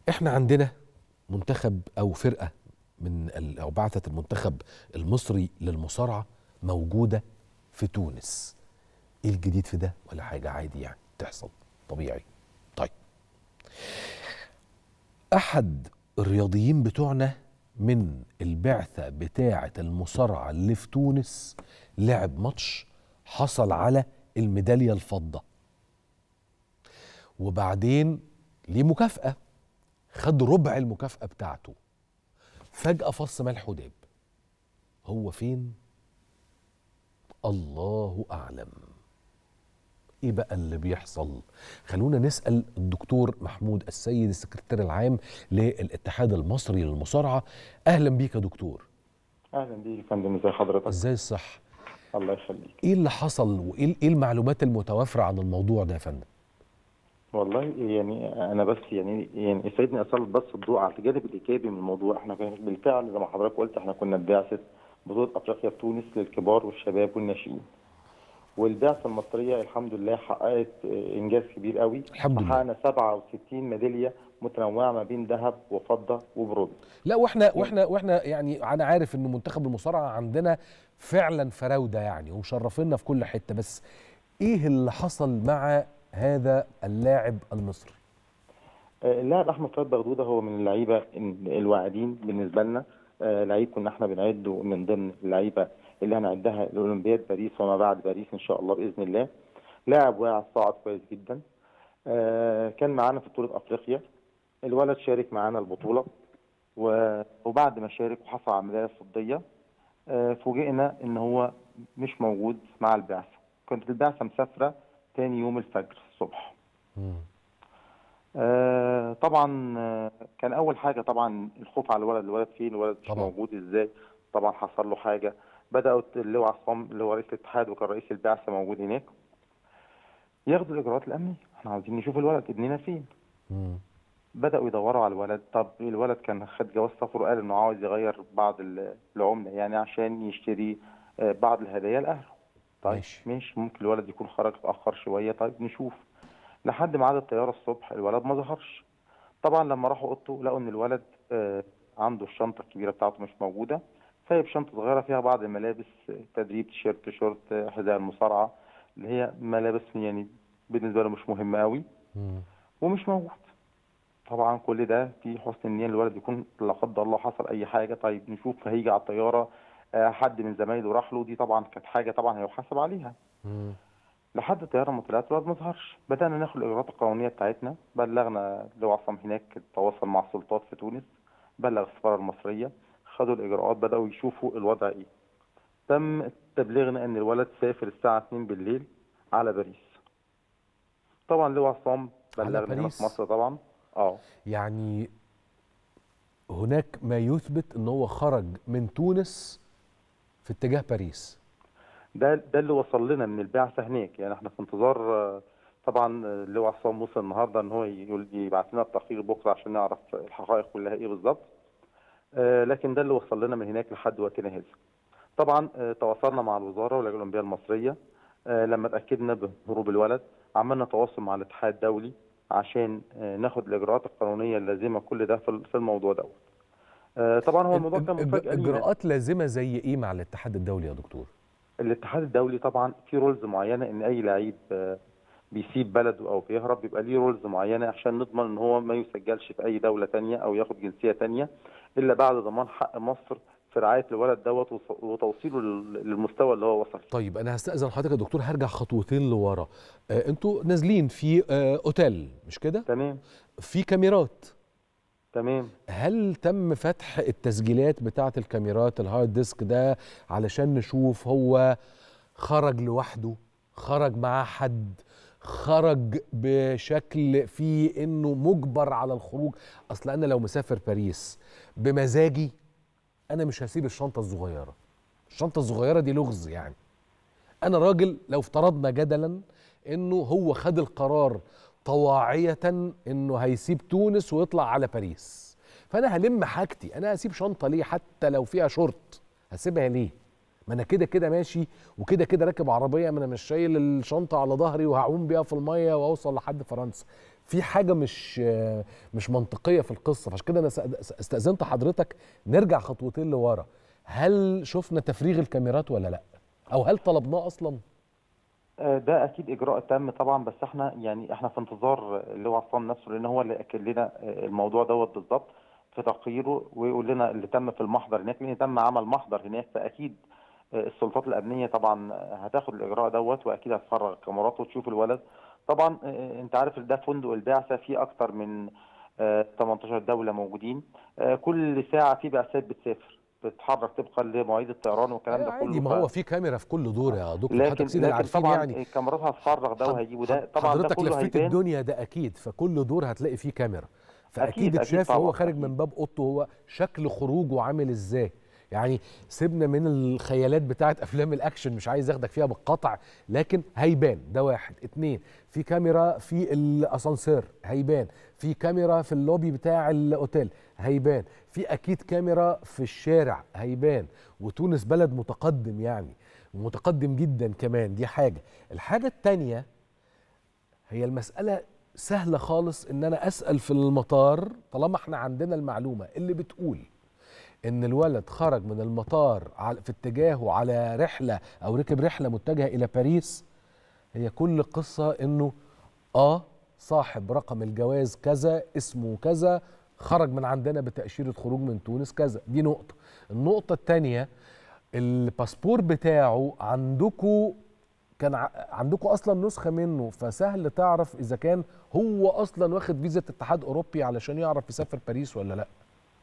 احنا عندنا منتخب او فرقه من ال- او بعثه المنتخب المصري للمصارعه موجوده في تونس ايه الجديد في ده ولا حاجه عادي يعني تحصل طبيعي طيب احد الرياضيين بتوعنا من البعثه بتاعه المصارعه اللي في تونس لعب ماتش حصل على الميداليه الفضه وبعدين ليه مكافاه خد ربع المكافاه بتاعته فجاه فص ملح وداب هو فين الله اعلم ايه بقى اللي بيحصل خلونا نسال الدكتور محمود السيد السكرتير العام للاتحاد المصري للمصارعه اهلا بيك يا دكتور اهلا بيك يا فندم ازي حضرتك ازاي الصح الله يخليك ايه اللي حصل وايه ايه المعلومات المتوافره عن الموضوع ده يا فندم والله يعني انا بس يعني يعني يسعدني اسلط بس الضوء على الجانب الايجابي من الموضوع احنا كان بالفعل زي ما حضرتك قلت احنا كنا ببعثه بطوله افريقيا في تونس للكبار والشباب والناشئين والبعثه المصريه الحمد لله حققت انجاز كبير قوي الحمد لله. حققنا 67 ميداليه متنوعه ما بين ذهب وفضه وبرونز لا واحنا واحنا واحنا يعني انا عارف ان منتخب المصارعه عندنا فعلا فراوده يعني ومشرفينا في كل حته بس ايه اللي حصل مع هذا اللاعب المصري آه، اللاعب احمد طيب بغدوده هو من اللعيبه الواعدين بالنسبه لنا آه، لعيب كنا احنا بنعده من ضمن اللعيبه اللي هنعدها لاولمبياد باريس وما بعد باريس ان شاء الله باذن الله لاعب واعد صاعد كويس جدا آه، كان معانا في بطوله افريقيا الولد شارك معانا البطوله و- وبعد ما شارك وحصل على الميداليه الفضيه آه، فوجئنا ان هو مش موجود مع البعثه كانت البعثه مسافره تاني يوم الفجر الصبح آه طبعا آه، كان اول حاجه طبعا الخوف على الولد الولد فين الولد مش طبعاً. موجود ازاي طبعا حصل له حاجه بداوا اللواء عصام اللي هو رئيس الاتحاد وكان رئيس البعثه موجود هناك ياخدوا الاجراءات الامنيه احنا عاوزين نشوف الولد ابننا فين مم. بداوا يدوروا على الولد طب الولد كان خد جواز سفر وقال انه عاوز يغير بعض ال- العمله يعني عشان يشتري آه، بعض الهدايا لاهله طيب ماشي. ماشي ممكن الولد يكون خرج اتاخر شويه طيب نشوف لحد ميعاد الطياره الصبح الولد ما ظهرش طبعا لما راحوا اوضته لقوا ان الولد آه، عنده الشنطه الكبيره بتاعته مش موجوده سايب شنطه صغيره فيها بعض الملابس آه، تدريب تيشيرت شورت آه، حذاء المصارعه اللي هي ملابس يعني بالنسبه له مش مهمه قوي مم. ومش موجود طبعا كل ده في حسن النية الولد يكون لا قدر الله حصل اي حاجه طيب نشوف هيجي على الطياره آه، حد من زمايله راح له دي طبعا كانت حاجه طبعا هيحاسب عليها مم. لحد الطياره ما طلعت الولد ما ظهرش بدانا ناخد الاجراءات القانونيه بتاعتنا بلغنا لواء عصام هناك تواصل مع السلطات في تونس بلغ السفاره المصريه خدوا الاجراءات بداوا يشوفوا الوضع ايه تم تبليغنا ان الولد سافر الساعه 2 بالليل على باريس طبعا لواء عصام على بلغنا هنا باريس؟ في مصر طبعا اه يعني هناك ما يثبت ان هو خرج من تونس في اتجاه باريس ده ده اللي وصل لنا من البعثه هناك يعني احنا في انتظار آه، طبعا آه، اللواء عصام وصل النهارده ان هو يقول- يبعت لنا التقرير بكره عشان نعرف الحقائق كلها ايه بالظبط آه، لكن ده اللي وصل لنا من هناك لحد وقتنا هذا طبعا آه، تواصلنا مع الوزاره واللجنه الاولمبيه المصريه آه، لما اتاكدنا بهروب الولد عملنا تواصل مع الاتحاد الدولي عشان آه، ناخد الاجراءات القانونيه اللازمه كل ده في في الموضوع دوت آه، طبعا هو الموضوع كان إج- مفاجاه لينا. اجراءات لازمه زي ايه مع الاتحاد الدولي يا دكتور الاتحاد الدولي طبعا في رولز معينه ان اي لعيب آه، بيسيب بلده او بيهرب بيبقى ليه رولز معينه عشان نضمن ان هو ما يسجلش في اي دوله تانية او ياخد جنسيه تانية الا بعد ضمان حق مصر في رعايه الولد دوت وص- وتوصيله لل- للمستوى اللي هو وصل طيب انا هستاذن حضرتك يا دكتور هرجع خطوتين لورا آه انتوا نازلين في آه اوتيل مش كده تمام في كاميرات تمام هل تم فتح التسجيلات بتاعه الكاميرات الهارد ديسك ده علشان نشوف هو خرج لوحده خرج معاه حد خرج بشكل فيه انه مجبر على الخروج اصل انا لو مسافر باريس بمزاجي انا مش هسيب الشنطه الصغيره الشنطه الصغيره دي لغز يعني انا راجل لو افترضنا جدلا انه هو خد القرار طواعية انه هيسيب تونس ويطلع على باريس فانا هلم حاجتي انا هسيب شنطة ليه حتى لو فيها شورت هسيبها ليه ما انا كده كده ماشي وكده كده راكب عربية ما انا مش شايل الشنطة على ظهري وهعوم بيها في المية واوصل لحد فرنسا في حاجه مش آه، مش منطقيه في القصه فعشان كده انا سأ- استاذنت حضرتك نرجع خطوتين لورا هل شفنا تفريغ الكاميرات ولا لا او هل طلبناه اصلا آه، ده اكيد اجراء تم طبعا بس احنا يعني احنا في انتظار اللي هو عصام نفسه لان هو اللي اكد لنا آه، الموضوع دوت بالظبط في تقريره ويقول لنا اللي تم في المحضر هناك لان تم عمل محضر هناك فاكيد آه، السلطات الامنيه طبعا هتاخد الاجراء دوت واكيد هتفرغ الكاميرات وتشوف الولد طبعا آه، انت عارف ده فندق البعثه فيه اكتر من آه، 18 دوله موجودين آه، كل ساعه في بعثات بتسافر بتتحرك طبقا لمواعيد الطيران والكلام ده كله عادي ما ف- هو في كاميرا في كل دور يا دكتور لكن حضرتك سيدي لكن عارفين طبعا يعني الكاميرات هتفرغ ده حض- وهيجيبوا ده حض- طبعا ده حضرتك كله لفيت هيبان الدنيا ده اكيد فكل دور هتلاقي فيه كاميرا فاكيد أكيد- أكيد اتشاف وهو طبعاً، خارج أكيد. من باب اوضته هو شكل خروجه عامل ازاي يعني سيبنا من الخيالات بتاعت افلام الاكشن مش عايز اخدك فيها بالقطع لكن هيبان ده واحد اتنين في كاميرا في الاسانسير هيبان في كاميرا في اللوبي بتاع الاوتيل هيبان في اكيد كاميرا في الشارع هيبان وتونس بلد متقدم يعني ومتقدم جدا كمان دي حاجه الحاجه التانيه هي المسألة سهلة خالص إن أنا أسأل في المطار طالما إحنا عندنا المعلومة اللي بتقول إن الولد خرج من المطار على- في اتجاهه على رحلة أو ركب رحلة متجهة إلى باريس هي كل قصة إنه آه صاحب رقم الجواز كذا اسمه كذا خرج من عندنا بتأشيرة خروج من تونس كذا دي نقطة النقطة التانية الباسبور بتاعه عندكم كان ع- عندكم اصلا نسخه منه فسهل تعرف اذا كان هو اصلا واخد فيزا اتحاد اوروبي علشان يعرف يسافر باريس ولا لا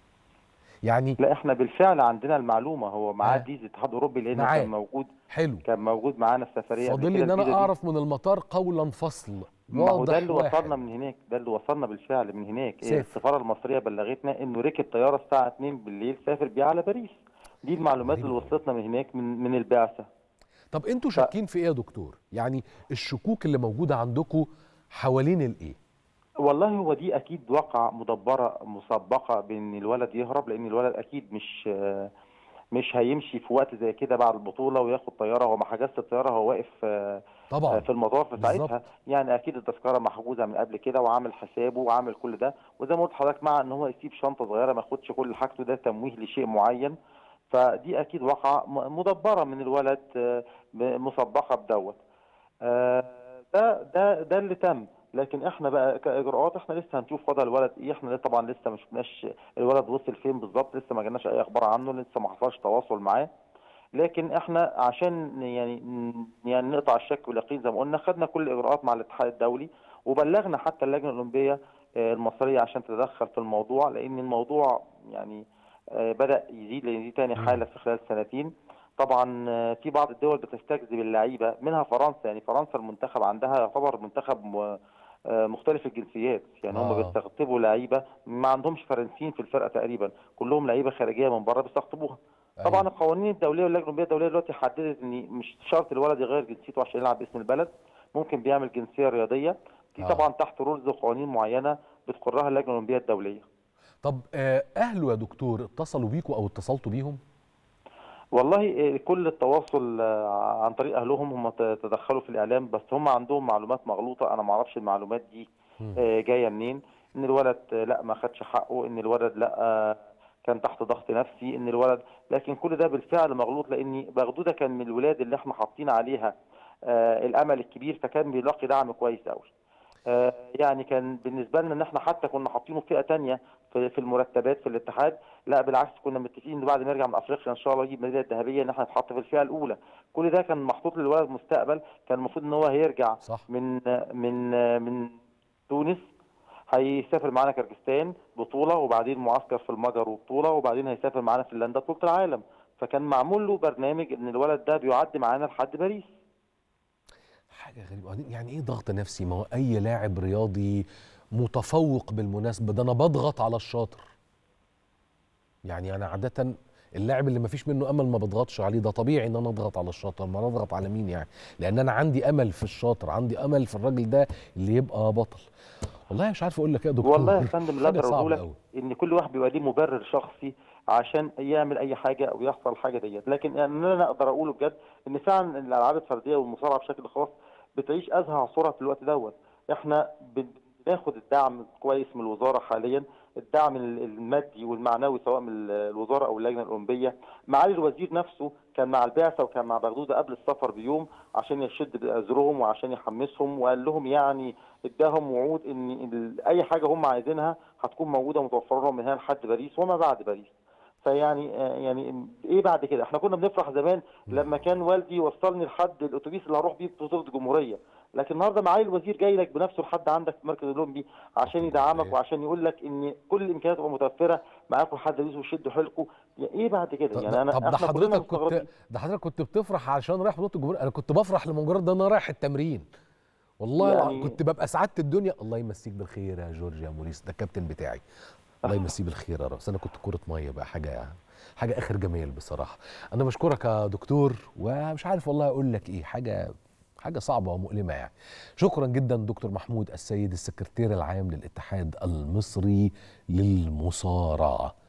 يعني لا احنا بالفعل عندنا المعلومه هو معاه آه. فيزا اتحاد اوروبي لان معاه. كان موجود حلو كان موجود معانا السفريه قبل فاضل لي كده ان انا الفيزا دي. اعرف من المطار قولا فصل ما هو ده واضح اللي واحد. وصلنا من هناك ده اللي وصلنا بالفعل من هناك سافر. السفاره المصريه بلغتنا انه ركب طياره الساعه 2 بالليل سافر بيها على باريس دي المعلومات غريبة اللي أوي. وصلتنا من هناك من من البعثه طب انتوا شاكين في ايه يا دكتور يعني الشكوك اللي موجوده عندكم حوالين الايه والله هو دي اكيد واقع مدبره مسبقه بان الولد يهرب لان الولد اكيد مش مش هيمشي في وقت زي كده بعد البطوله وياخد طياره هو ما حجزش الطياره هو واقف آه، طبعا في المطار في ساعتها بالظبط. يعني اكيد التذكره محجوزه من قبل كده وعامل حسابه وعامل كل ده وزي ما قلت لحضرتك مع ان هو يسيب شنطه صغيره ما ياخدش كل حاجته ده تمويه لشيء معين فدي اكيد واقعه م- مدبره من الولد آه، ب- مسبقه بدوت آه، ده ده ده اللي تم لكن احنا بقى كاجراءات احنا لسه هنشوف وضع الولد ايه احنا طبعا لسه ما شفناش الولد وصل فين بالظبط لسه ما جالناش اي اخبار عنه لسه ما حصلش تواصل معاه لكن احنا عشان يعني يعني نقطع الشك واليقين زي ما قلنا خدنا كل الاجراءات مع الاتحاد الدولي وبلغنا حتى اللجنه الاولمبيه آه، المصريه عشان تتدخل في الموضوع لان الموضوع يعني آه، بدا يزيد لان دي تاني حاله في خلال سنتين طبعا آه، في بعض الدول بتستجذب اللعيبه منها فرنسا يعني فرنسا المنتخب عندها يعتبر منتخب م- آه، مختلف الجنسيات يعني هم آه. بيستقطبوا لعيبه ما عندهمش فرنسيين في الفرقه تقريبا كلهم لعيبه خارجيه من بره بيستقطبوها طبعا أيوة. القوانين الدوليه واللجنه الاولمبيه الدوليه دلوقتي حددت ان مش شرط الولد يغير جنسيته عشان يلعب باسم البلد ممكن بيعمل جنسيه رياضيه دي آه. طبعا تحت رولز وقوانين معينه بتقرها اللجنه الاولمبيه الدوليه طب آه، اهله يا دكتور اتصلوا بيكوا او اتصلتوا بيهم والله آه، كل التواصل آه، عن طريق اهلهم هم ت- تدخلوا في الاعلام بس هم عندهم معلومات مغلوطه انا ما اعرفش المعلومات دي مم. آه، جايه منين ان الولد آه، لا ما خدش حقه ان الولد لا آه، كان تحت ضغط نفسي ان الولد لكن كل ده بالفعل مغلوط لان بغدوده كان من الولاد اللي احنا حاطين عليها آه، الامل الكبير فكان بيلاقي دعم كويس قوي آه، يعني كان بالنسبه لنا ان احنا حتى كنا حاطينه في فئه تانية في في المرتبات في الاتحاد لا بالعكس كنا متفقين ان بعد ما يرجع من افريقيا ان شاء الله يجيب الميداليه الذهبيه ان احنا نتحط في الفئه الاولى كل ده كان محطوط للولد مستقبل كان المفروض ان هو هيرجع صح من من من تونس هيسافر معانا كرجستان بطوله وبعدين معسكر في المجر وبطوله وبعدين هيسافر معانا فنلندا بطوله العالم فكان معمول له برنامج ان الولد ده بيعد معانا لحد باريس حاجه غريبه وبعدين يعني ايه ضغط نفسي ما هو اي لاعب رياضي متفوق بالمناسبه ده انا بضغط على الشاطر يعني انا عاده اللاعب اللي ما فيش منه امل ما بضغطش عليه ده طبيعي ان انا اضغط على الشاطر ما أنا اضغط على مين يعني لان انا عندي امل في الشاطر عندي امل في الراجل ده اللي يبقى بطل والله مش عارف اقول لك ايه يا دكتور والله يا فندم لا حاجة اقدر صعبة اقول لك أوي. ان كل واحد بيبقى ليه مبرر شخصي عشان يعمل اي حاجه او يحصل حاجه ديت لكن يعني اللي انا اقدر اقوله بجد ان فعلا الالعاب الفرديه والمصارعه بشكل خاص بتعيش ازهى عصورها في الوقت دوت احنا بن- بناخد الدعم كويس من الوزاره حاليا الدعم المادي والمعنوي سواء من الوزاره او اللجنه الاولمبيه معالي الوزير نفسه كان مع البعثه وكان مع بغدوده قبل السفر بيوم عشان يشد بازرهم وعشان يحمسهم وقال لهم يعني اداهم وعود ان اي حاجه هم عايزينها هتكون موجوده متوفره لهم من هنا لحد باريس وما بعد باريس فيعني يعني ايه بعد كده احنا كنا بنفرح زمان لما كان والدي يوصلني لحد الاتوبيس اللي هروح بيه بطوله الجمهوريه لكن النهارده معالي الوزير جاي لك بنفسه لحد عندك في المركز الاولمبي عشان يدعمك وعشان يقول لك ان كل الامكانيات تبقى متوفره معاكم لحد باريس وشدوا حيلكم يعني ايه بعد كده يعني انا طب ده حضرتك كنت ده حضرتك كنت بتفرح عشان رايح بطوله الجمهوريه انا كنت بفرح لمجرد ان انا رايح التمرين والله يعني كنت ببقى سعاده الدنيا الله يمسيك بالخير يا جورج يا موريس ده الكابتن بتاعي الله يمسيه بالخير يا راس انا كنت كوره ميه بقى حاجه يعني حاجه اخر جمال بصراحه انا بشكرك يا دكتور ومش عارف والله اقول لك ايه حاجه حاجه صعبه ومؤلمه يعني شكرا جدا دكتور محمود السيد السكرتير العام للاتحاد المصري للمصارعه